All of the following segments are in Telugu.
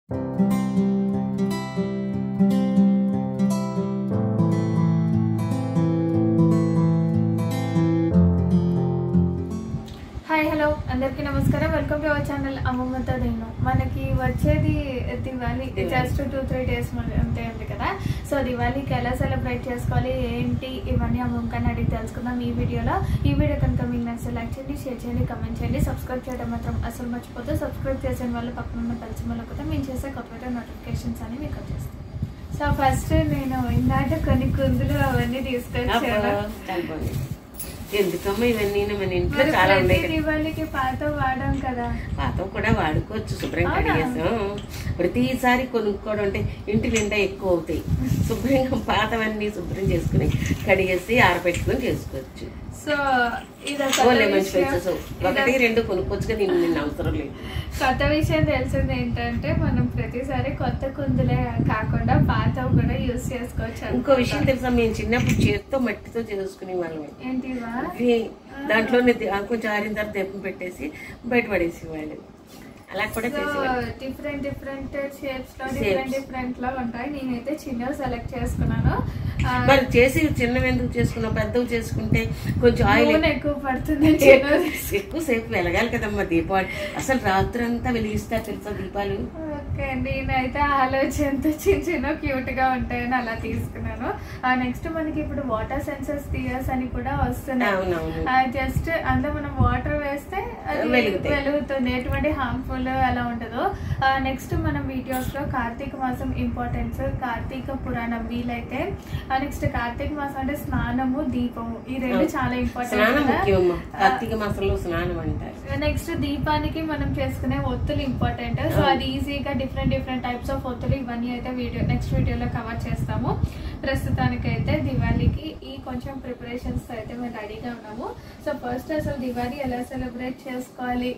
హాయ్ హలో అందరికీ నమస్కారం వెల్కమ్ టు అవర్ ఛానల్ అమ్మమ్మతో నేను మనకి వచ్చేది Diwali Diwali. Just two three days అంతే ఉంది కదా సో దివాళీకి ఎలా సెలబ్రేట్ చేసుకోవాలి ఏంటి ఇవన్నీ అమ్మమ్మకని అడిగి తెలుసుకుందాం ఈ వీడియోలో ఈ వీడియో కనుక మీకు నచ్చితే లైక్ చేయండి షేర్ చేయండి కమెంట్ చేయండి సబ్స్క్రైబ్ చేయడం మాత్రం అసలు మర్చిపోతే సబ్స్క్రైబ్ చేసిన వాళ్ళు పక్కన ఉన్న కలిసి మొదలుకుంటే మేము చేసే కొత్త కొత్త నోటిఫికేషన్స్ అని మీకు వచ్చేస్తాయి సో ఫస్ట్ నేను ఇందాక కొన్ని కుందులు అవన్నీ తీసుకొచ్చాను చనిపోయింది ఎందుకమ్మా ఇవన్నీ మన ఇంట్లో మరి చాలా ప్రతి ఉన్నాయి కదా. దివాళీకి పాత వాడాం కదా పాతం కూడా వాడుకోవచ్చు శుభ్రంగా అవునా? కడిగేసాం ప్రతిసారి కొనుక్కోవడం అంటే ఇంటి నిండా ఎక్కువ అవుతాయి శుభ్రంగా పాతవన్నీ శుభ్రం చేసుకుని కడిగేసి ఆరబెట్టుకుని చేసుకోవచ్చు సో ఇది ఓ లెమన్ స్పెల్సెస్ ఒకటి రెండు కొనుక్కోవచ్చు కదా నిన్న నిన్న అవసరం లేదు కొత్త విషయం తెలిసింది ఏంటంటే మనం ప్రతిసారి కొత్త కుందులే కాకుండా పాతవి కూడా యూస్ చేసుకోవచ్చు ఇంకో విషయం తెలుసా మేము చిన్నప్పుడు చేతితో మట్టితో చేసుకునే వాళ్ళమే ఏంటివా అవి దాంట్లోనే ది- ఆ కొంచెం ఆరిన తర్వాత దీపం పెట్టేసి బయట పడేసి వాళ్ళు అలా కూడా సో చేసేవాళ్ళు డిఫరెంట్ డిఫరెంట్ షేప్స్ లో Shapes. డిఫరెంట్ డిఫరెంట్ లో ఉంటాయి నేనైతే చిన్నవి సెలెక్ట్ చేసుకున్నాను ఆ, మరి చేసి చిన్నవి ఎందుకు చేసుకున్నావు పెద్దవి చేసుకుంటే కొంచెం ఆయిల్ నూనె ఎక్కువ పడుతుంది చిన్నది ఎక్కువసేపు వెలగాలి కదమ్మా దీపావళి అసలు రాత్రి అంతా వెలిగిస్తారు తెలుసా దీపాలు ఓకే నేనైతే ఆలోచనతో చిన్న చిన్న క్యూట్ గా ఉంటాయని అలా తీసుకున్నాను నెక్స్ట్ మనకి ఇప్పుడు వాటర్ సెన్సర్స్ థియర్స్ అని కూడా వస్తున్నాయి అవునవును జస్ట్ అందులో మనం వాటర్ వేస్తే అది వెలుగుతాయి. వెలుగుతుంది ఎటువంటి హార్మ్ఫుల్ అలా ఉండదు నెక్స్ట్ మనం వీడియోస్ లో కార్తీక మాసం ఇంపార్టెన్స్ కార్తీక పురాణం వీలైతే నెక్స్ట్ కార్తీక మాసం అంటే స్నానము దీపము ఈ రెండు అవును. చాలా స్నానం ఇంపార్టెంట్ ముఖ్యమ్మా కార్తీక మాసంలో స్నానం అంటారు నెక్స్ట్ దీపానికి మనం చేసుకునే ఒత్తులు ఇంపార్టెంట్ సో అవును. అది ఈజీగా డిఫరెంట్ డిఫరెంట్ టైప్స్ ఆఫ్ ఒత్తులు ఇవన్నీ అయితే వీడియో నెక్స్ట్ వీడియోలో కవర్ చేస్తాము ప్రస్తుతానికైతే దివాళీకి ఈ కొంచెం ప్రిపరేషన్స్ అయితే మేము రెడీగా ఉన్నాము సో ఫస్ట్ అసలు దివాళీ ఎలా సెలబ్రేట్ చేసుకోవాలి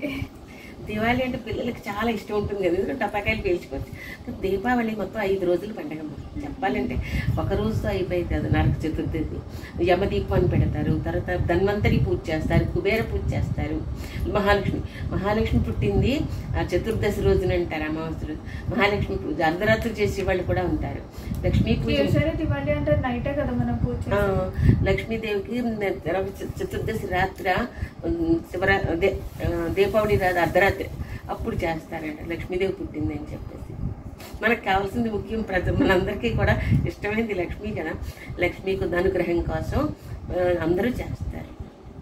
దివాళి అంటే పిల్లలకి చాలా ఇష్టం ఉంటుంది కదా ఎందుకంటే టపాకాయలు పేల్చుకోవచ్చు దీపావళి మొత్తం ఐదు రోజులు పండగ చెప్పాలంటే ఒక రోజుతో అయిపోయింది అది నరక చతుర్థి యమదీపం అని పెడతారు తర్వాత ధన్వంతరి పూజ చేస్తారు కుబేర పూజ చేస్తారు మహాలక్ష్మి మహాలక్ష్మి పుట్టింది ఆ చతుర్దశి రోజున అంటారు అమావాస్య రోజు మహాలక్ష్మి పూజ అర్ధరాత్రి చేసే వాళ్ళు కూడా ఉంటారు లక్ష్మీ పూజ యూజువల్లీ దివాళీ అంటే నైటే కదా మనం పూజ ఆ, చేసేది. లక్ష్మీదేవికి రవి చ- చతుర్దశి రాత్ర ఉమ్, శివరా అదే ఆ, దీపావళి రాదు అర్ధరాత్రి అప్పుడు చేస్తారంట లక్ష్మీదేవి పుట్టింది అని చెప్పేసి మనకు కావాల్సింది ముఖ్యం ప్రజ మనందరికీ కూడా ఇష్టమైంది లక్ష్మీ కదా లక్ష్మీకి అనుగ్రహం కోసం ఆ, అందరూ చేస్తారు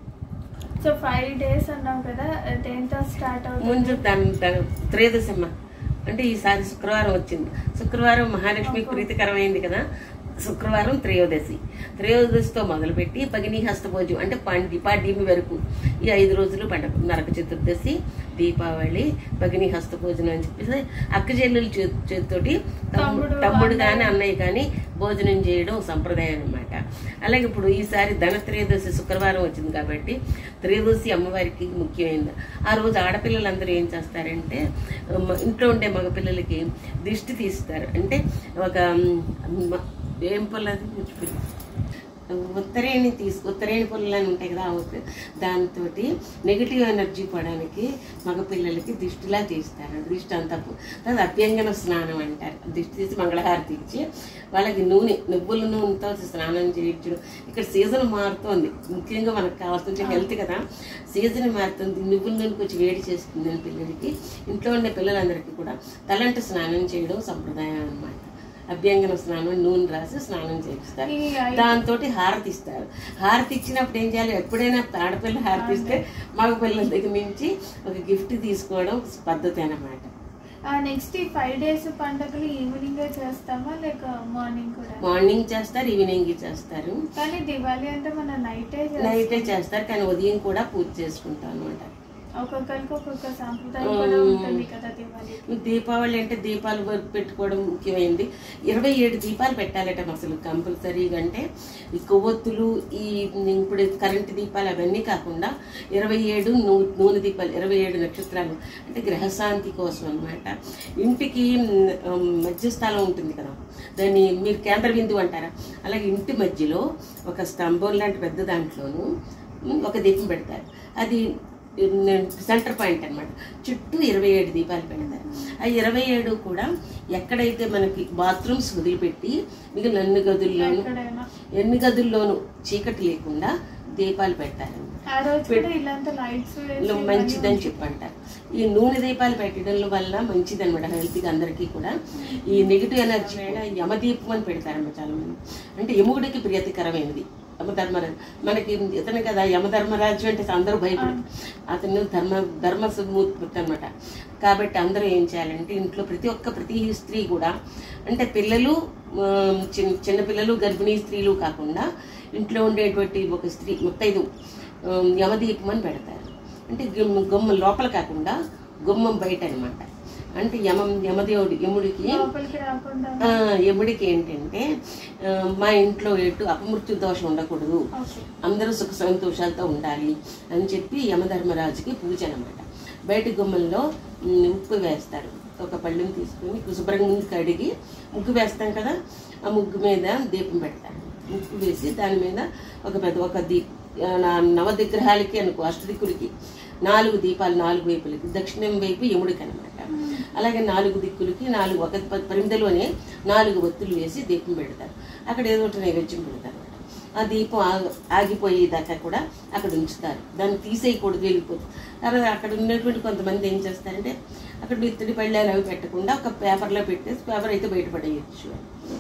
సో ఫైవ్ డేస్ అన్నాం కదా దేంతో స్టార్ట్ ముందు అవుతుంది దాని దాని త్రయోదశమ్మ అంటే ఈసారి శుక్రవారం వచ్చింది శుక్రవారం మహాలక్ష్మి ప్రీతికరమైంది కదా శుక్రవారం త్రయోదశి త్రయోదశితో మొదలుపెట్టి పగిని హస్తభోజం అంటే పండి పాడ్యమి వరకు ఈ ఐదు రోజులు పండగ నరక చతుర్దశి దీపావళి పగిని హస్తభోజనం అని చెప్పేసి అక్క చెల్లెలు చే- చేతితోటి తమ్ము- తమ్ముడు, తమ్ముడు అన్నయ్య. కానీ అన్నయ్య కానీ భోజనం చేయడం సంప్రదాయం అన్నమాట అలాగే ఇప్పుడు ఈసారి ధన త్రయోదశి శుక్రవారం వచ్చింది కాబట్టి త్రయోదశి అమ్మవారికి ముఖ్యమైనది ఆ రోజు ఆడపిల్లలందరూ ఏం చేస్తారంటే మ- ఇంట్లో ఉండే మగపిల్లలకి దిష్టి తీస్తారు అంటే ఒక మ్, మ- ఏం పొలది ఉత్తరేణి తీసుకు ఉత్తరేణి పొలాలు అని ఉంటాయి కదా ఆ దాంతో నెగిటివ్ ఎనర్జీ పోవడానికి మగపిల్లలకి దిష్టిలా తీస్తారు దిష్టి అంతా పో- తర్వాత అభ్యంగన స్నానం అంటారు దిష్టి తీసి మంగళహారతి ఇచ్చి వాళ్ళకి నూనె నువ్వుల నూనెతో స్నానం చేయించడం ఇక్కడ సీజన్ మారుతోంది ముఖ్యంగా మనకు కావాల్సిన హెల్త్ కదా సీజన్ మారుతుంది నువ్వుల నూనె కొంచెం వేడి చేస్తుంది అని పిల్లలకి ఇంట్లో ఉండే పిల్లలందరికీ కూడా తలంటి స్నానం చేయడం సంప్రదాయం అన్నమాట అభ్యంగన స్నానం నూనె రాసి స్నానం చేయిస్తారు ఈ ఐ- దాంతో హారతి ఇస్తారు హారతి ఇచ్చినప్పుడు ఏం చేయాలి ఎప్పుడైనా ఆడపిల్ల హారతి ఇస్తే మగ పిల్లల దగ్గర నుంచి ఒక గిఫ్ట్ తీసుకోవడం పద్ధతి అన్నమాట నెక్స్ట్ ఈ ఫైవ్ డేస్ పండుగలు ఈవినింగ్ చేస్తామా లేక మార్నింగ్ కూడా మార్నింగ్ చేస్తారు ఈవినింగ్ చేస్తారు కానీ దివాళీ అంటే మన నైటే నైటే చేస్తారు కానీ ఉదయం కూడా పూజ చేసుకుంటాం అనమాట ఒక్కొక్కరికి ఒక్కొక్క సాంప్రదాయం కూడా ఉంటుంది కదా దివాళీకి దీపావళి అంటే దీపాలు వరకు పెట్టుకోవడం ముఖ్యమైనది ఇరవై ఏడు దీపాలు పెట్టాలట అసలు కంపల్సరీగా అంటే ఈ కొవ్వొత్తులు ఈ ఇప్పుడు కరెంటు దీపాలు అవన్నీ కాకుండా ఇరవై ఏడు నూ- నూనె దీపాలు ఇరవై ఏడు నక్షత్రాలు అంటే గ్రహశాంతి కోసం అన్నమాట ఇంటికి ఉమ్, మధ్య స్థలం ఉంటుంది కదా దాన్ని మీరు కేంద్ర బిందువు అంటారా అలాగే ఇంటి మధ్యలో ఒక స్తంభం లాంటి పెద్ద దాంట్లోనూ ఉమ్, ఒక దీపం పెడతారు అది సెంటర్ పాయింట్ అన్నమాట చుట్టూ ఇరవై ఏడు దీపాలు పెడతారు ఆ ఇరవై ఏడు కూడా ఎక్కడైతే మనకి బాత్రూమ్స్ వదిలిపెట్టి మిగిలిన అన్ని గదుల్లోనూ ఎక్కడైనా ఎన్ని గదుల్లోనూ చీకటి లేకుండా దీపాలు పెట్టారు ఆ రోజు కూడా ఇలాంటి లైట్స్ లో మంచిదని చెప్పంటారు ఈ నూనె దీపాలు పెట్టడం వల్ల మంచిది అనమాట హెల్త్కి అందరికీ కూడా ఈ నెగిటివ్ ఎనర్జీ యమదీపం అని పెడతారన్నమాట చాలా మంది అంటే యముడికి ప్రియతికరమైనది యమధర్మరాజు మనకి ఇతను కదా యమధర్మరాజు అంటే అందరూ భయపడరు అతను ధర్మ ధర్మ సమూర్తి అనమాట కాబట్టి అందరూ ఏం చేయాలంటే ఇంట్లో ప్రతి ఒక్క ప్రతి స్త్రీ కూడా అంటే పిల్లలు ఆ, చిన్న చిన్న పిల్లలు గర్భిణీ స్త్రీలు కాకుండా ఇంట్లో ఉండేటువంటి ఒక స్త్రీ ముత్తైదు ఆ, యమదీపం అని పెడతారు అంటే గుమ్మ గుమ్మ లోపల కాకుండా గుమ్మం బయట అన్నమాట అంటే యమం యమదేవుడి యముడికి లోపలికి రాకుండా ఆ, యముడికి ఏంటంటే ఆ, మా ఇంట్లో ఎటు అపమృత్యు దోషం ఉండకూడదు ఓకే అందరూ సుఖ సంతోషాలతో ఉండాలి అని చెప్పి యమధర్మరాజుకి పూజ అనమాట బయట గుమ్మంలో ఉమ్, ఉప్పు వేస్తారు ఒక పళ్ళెం తీసుకొని శుభ్రంగా ముందు కడిగి ముగ్గు వేస్తాం కదా ఆ ముగ్గు మీద దీపం పెడతారు ముగ్గు వేసి దాని మీద ఒక పెద్ద ఒక దీ ఆ, నా- నవదిగ్రహాలకి అనుకో అష్టదిక్కులకి నాలుగు దీపాలు నాలుగు వైపులకి దక్షిణం వైపు యముడికి అనమాట అలాగే నాలుగు దిక్కులకి నాలుగు ఒక ప- పరిమితిలోనే నాలుగు ఒత్తులు వేసి దీపం పెడతారు అక్కడ ఏదో ఒకటి నైవేద్యం పెడతారు ఆ దీపం ఆగ- ఆగిపోయేదాకా కూడా అక్కడ ఉంచుతారు దాన్ని తీసేయకూడదు వెళ్ళిపోతుంది తర్వాత అక్కడ ఉన్నటువంటి కొంతమంది ఏం చేస్తారంటే అక్కడ ఇత్తడి పళ్ళాలు అవి పెట్టకుండా ఒక పేపర్లో పెట్టేసి పేపర్ అయితే బయటపడేయచ్చు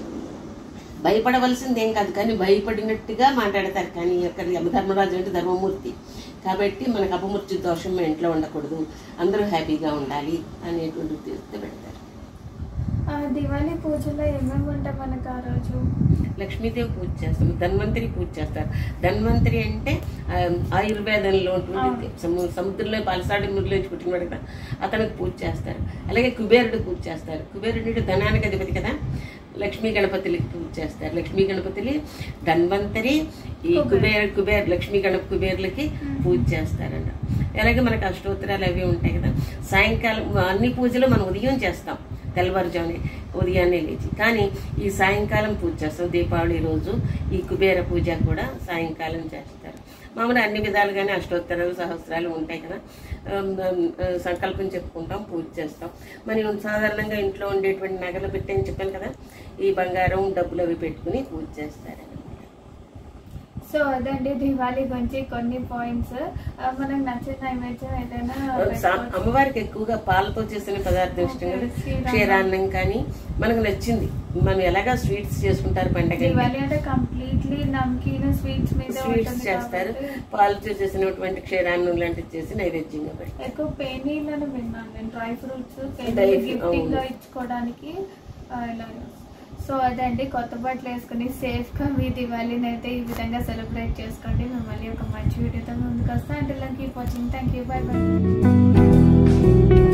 భయపడవలసింది ఏం కాదు కానీ భయపడినట్టుగా మాట్లాడతారు కానీ అక్కడ యమధర్మరాజు అంటే ధర్మమూర్తి కాబట్టి మనకు అపమృత్యు దోషం మన ఇంట్లో ఉండకూడదు అందరూ హ్యాపీగా ఉండాలి అనేటువంటి ఉద్దేశంతో పెడతారు ఆ దివాళీ పూజలో ఏమేమి ఉంటాయి మనకు ఆ రోజు లక్ష్మీదేవి పూజ చేస్తాం ధన్వంతరి పూజ చేస్తారు ధన్వంతరి అంటే ఆ, ఆయుర్వేదంలో ఉంటుంది సము- సముద్రంలో పాలసాడి మురిలోంచి పుట్టినవాడు కదా అతనికి పూజ చేస్తారు అలాగే కుబేరుడు పూజ చేస్తారు కుబేరుడు అంటే ధనానికి అధిపతి కదా లక్ష్మీ గణపతులకి పూజ చేస్తారు లక్ష్మీ గణపతులు ధన్వంతరి ఈ కుబేర కుబేర్ లక్ష్మీ గణప కుబేర్లకి పూజ చేస్తారంట అలాగే మనకు అష్టోత్తరాలు అవి ఉంటాయి కదా సాయంకాలం అన్ని పూజలు మనం ఉదయం చేస్తాం తెల్లవారుజామునే ఉదయాన్నే లేచి కానీ ఈ సాయంకాలం పూజ చేస్తాం దీపావళి రోజు ఈ కుబేర పూజ కూడా సాయంకాలం చేస్తారు మామూలు అన్ని విధాలుగానే అష్టోత్తరాలు సహస్రాలు ఉంటాయి కదా ఆమ్, ఆమ్, ఆ, సంకల్పం చెప్పుకుంటాం పూజ చేస్తాం మరి సాధారణంగా ఇంట్లో ఉండేటువంటి నగలు పెట్టని చెప్పాను కదా ఈ బంగారం డబ్బులు అవి పెట్టుకుని పూజ చేస్తారు సో అదండి దివాళీ గురించి కొన్ని పాయింట్స్ మనకు నచ్చిన నైవేద్యం ఏదైనా సా- పెట్టుకోవచ్చు. అమ్మవారికి ఎక్కువగా పాలతో చేసిన పదార్థం ఇష్టం కదా ఓకే, శ్రీరామ. క్షీరాన్నం కానీ మనకు నచ్చింది మనం ఎలాగా స్వీట్స్ చేసుకుంటారు పండగ దివాళీ అంటే కంప్లీట్లీ నమ్కీన్ స్వీట్స్ మీద స్వీట్స్ ఉంటుంది చేస్తారు కాబట్టి పాలతో చేసినటువంటి క్షీరాన్నం లాంటివి చేసి నైవేద్యంగా పెడతారు ఎక్కువ పేనీలను విన్నాను నేను dry fruits Dry fruit, gifting గా అవును. ఇచ్చుకోవడానికి ఆ, ఇలా సో అదండి కొత్త బట్టలు వేసుకుని సేఫ్ గా మీ దివాళీని అయితే ఈ విధంగా సెలబ్రేట్ చేసుకోండి మిమ్మల్ని ఒక మంచి వీడియోతో ముందుకు వస్తా అంటే keep watching thank you bye by